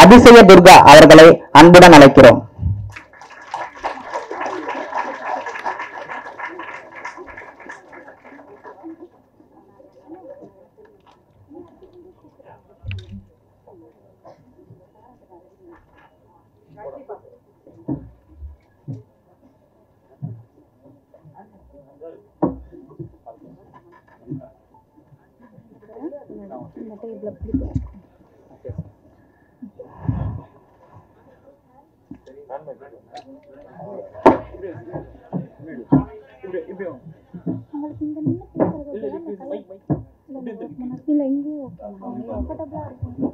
அதிசய துர்கா அவர்களை அன்புடன் அழைக்கிறோம் இல்ல இங்கேயும் ஓகே கம்ஃபர்டபுளா இருக்கும்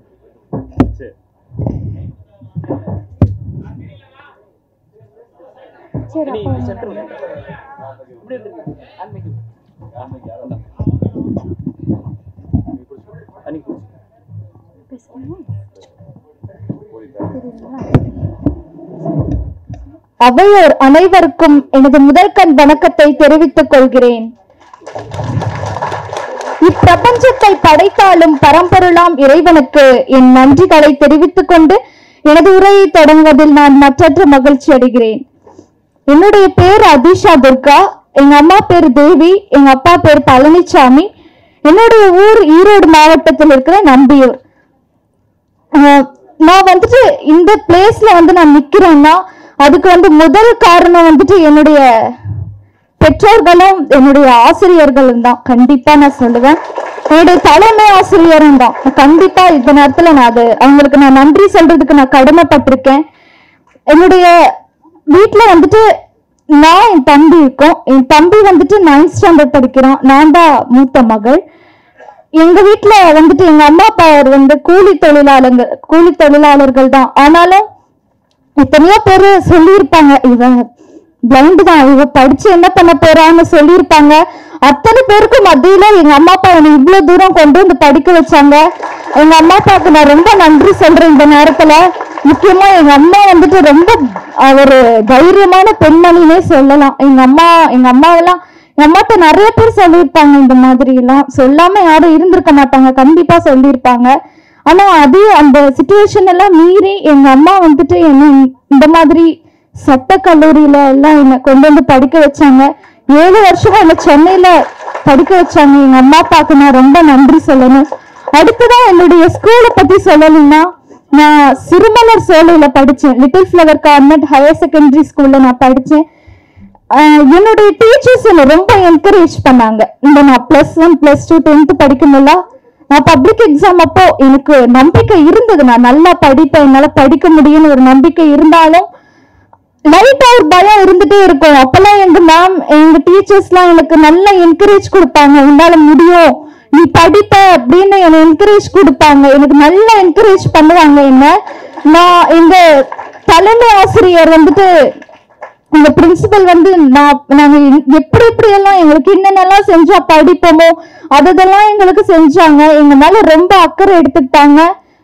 சரி அப்போ பேசுறேன் அவையோர் அனைவருக்கும் எனது முதற்கண் வணக்கத்தை தெரிவித்துக் கொள்கிறேன் இப்பிரபஞ்சத்தை படைத்தாலும் பரம்பொருளாம் இறைவனுக்கு என் நன்றிகளை தெரிவித்துக் கொண்டு எனது உரையை தொடங்குவதில் நான் மற்றற்ற மகிழ்ச்சி அடைகிறேன் என்னுடைய பேர் அதிஷா துர்கா எங்க அம்மா பேர் தேவி எங்க அப்பா பேர் பழனிசாமி என்னுடைய ஊர் ஈரோடு மாவட்டத்தில் இருக்கிற நம்பியூர் ஆஹ் நான் வந்துட்டு இந்த பிளேஸ்ல வந்து நான் நிக்கிறேன்னா அதுக்கு வந்து முதல் காரணம் வந்துட்டு என்னுடைய பெற்றோர்களும் என்னுடைய ஆசிரியர்களும் தான் கண்டிப்பா நான் சொல்லுவேன் என்னுடைய தலைமை ஆசிரியரும் தான் கண்டிப்பா இந்த நேரத்துல நான் அது அவங்களுக்கு நான் நன்றி சொல்றதுக்கு நான் கடமைப்பட்டிருக்கேன் என்னுடைய வீட்ல வந்துட்டு நான் என் தம்பி இருக்கோம் என் தம்பி வந்துட்டு நைன்த் ஸ்டாண்டர்ட் படிக்கிறான் நான் தான் மூத்த மகள் எங்க வீட்ல வந்துட்டு எங்க அம்மா அப்பா வந்து கூலி தொழிலாளர்கள் கூலி தொழிலாளர்கள் தான் ஆனாலும் எத்தனையோ பேரு சொல்லியிருப்பாங்க இவ பிளைண்ட் தான் இவ படிச்சு என்ன பண்ண போறான்னு சொல்லியிருப்பாங்க அத்தனை பேருக்கு மத்தியில எங்க அம்மா அப்பா என்னை இவ்வளவு தூரம் கொண்டு வந்து படிக்க வச்சாங்க எங்க அம்மா அப்பாவுக்கு நான் ரொம்ப நன்றி சொல்றேன் இந்த நேரத்துல முக்கியமா எங்க அம்மா வந்துட்டு ரொம்ப அஹ், ஒரு தைரியமான பெண்மணினே சொல்லலாம் எங்க அம்மா எங்க அம்மாவெல்லாம் எங்க அம்மாட்ட நிறைய பேர் சொல்லியிருப்பாங்க இந்த மாதிரி எல்லாம் சொல்லாம யாரும் இருந்திருக்க மாட்டாங்க கண்டிப்பா சொல்லியிருப்பாங்க ஆனா அது அந்த சுச்சுவேஷன் எல்லாம் மீறி எங்க அம்மா வந்துட்டு என்ன இந்த மாதிரி சட்ட கல்லூரியில எல்லாம் என்னை கொண்டு வந்து படிக்க வச்சாங்க ஏழு வருஷமா என்ன சென்னையில படிக்க வச்சாங்க எங்க அம்மா அப்பாவுக்கு நான் ரொம்ப நன்றி சொல்லணும் அடுத்ததான் என்னுடைய ஸ்கூலை பத்தி சொல்லணும்னா நான் சிறுமலர் சோலையில படிச்சேன் little flower garment higher secondary ஸ்கூல்ல நான் படிச்சேன் ஆஹ் என்னுடைய டீச்சர்ஸ் என்னை ரொம்ப என்கரேஜ் பண்ணாங்க இந்த நான் plus one plus two tenth படிக்கணும்ல நான் பப்ளிக் எக்ஸாம் அப்போ எனக்கு நம்பிக்கை இருந்தது நான் நல்லா படிப்பேன் என்னால படிக்க முடியும்னு ஒரு நம்பிக்கை இருந்தாலும் லைட்டா ஒரு பயம் இருந்துட்டே இருக்கும் அப்பெல்லாம் எங்க மேம் எங்க டீச்சர்ஸ்லாம் எனக்கு நல்ல என்கரேஜ் கொடுப்பாங்க உன்னால முடியும் நீ படிப்ப அப்படின்னு என்னை என்கரேஜ் கொடுப்பாங்க எனக்கு நல்ல என்கரேஜ் பண்ணுவாங்க என்ன நான் எங்க தலைமை ஆசிரியர் வந்துட்டு எங்க பிரின்சிபல் வந்து நான் நாங்க எப்படி எப்படி எல்லாம் எங்களுக்கு என்னென்னலாம் செஞ்சா படிப்போமோ அதெல்லாம் எங்களுக்கு செஞ்சாங்க எங்க மேல ரொம்ப அக்கறை எடுத்துக்கிட்டாங்க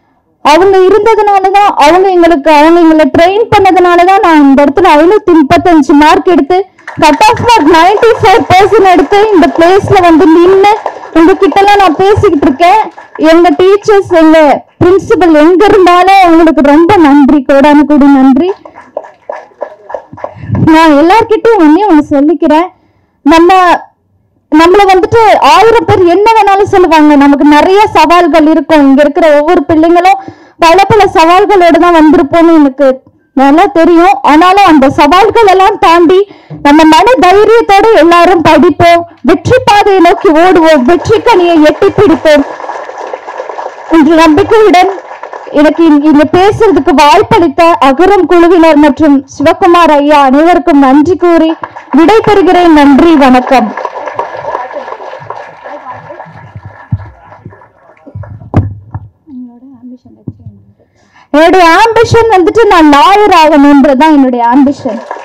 அவங்க இருந்ததுனாலதான் அவங்க எங்களுக்கு அவங்க எங்களை ட்ரெயின் பண்ணதுனாலதான் நான் இந்த இடத்துல ஐநூத்தி முப்பத்தஞ்சு மார்க் எடுத்து cut off mark ninety five percent எடுத்து இந்த பிளேஸ்ல வந்து நின்று உங்ககிட்ட எல்லாம் நான் பேசிக்கிட்டு இருக்கேன் எங்க டீச்சர்ஸ் எங்க பிரின்சிபல் எங்க இருந்தாலும் அவங்களுக்கு ரொம்ப நன்றி கோடானு கூடி நன்றி நான் எல்லார்கிட்டயும் ஒன்னே ஒண்ணு சொல்லிக்கிறேன் நம்ம நம்மள வந்துட்டு ஆயிரம் பேர் என்ன வேணாலும் சொல்லுவாங்க நமக்கு நிறைய சவால்கள் இருக்கும் இங்க இருக்கிற ஒவ்வொரு பிள்ளைங்களும் பல பல சவால்களோட தான் வந்திருப்போம்னு எனக்கு நல்லா தெரியும் ஆனாலும் அந்த சவால்கள் எல்லாம் தாண்டி நம்ம மன தைரியத்தோட எல்லாரும் படிப்போம் வெற்றி பாதையை நோக்கி ஓடுவோம் வெற்றி கனியை எட்டி பிடிப்போம் என்ற நம்பிக்கையுடன் எனக்கு இங்க இங்க பேசுறதுக்கு வாய்ப்பளித்த அகரம் குழுவினர் மற்றும் சிவகுமார் ஐயா அனைவருக்கும் நன்றி கூறி விடைபெறுகிறேன் நன்றி வணக்கம் உங்களோட ஆம்பிஷன் வச்சு என்னுடைய ஆம்பிஷன் வந்துட்டு நான் லாயர் ஆகணுன்றதுதான் என்னுடைய ஆம்பிஷன்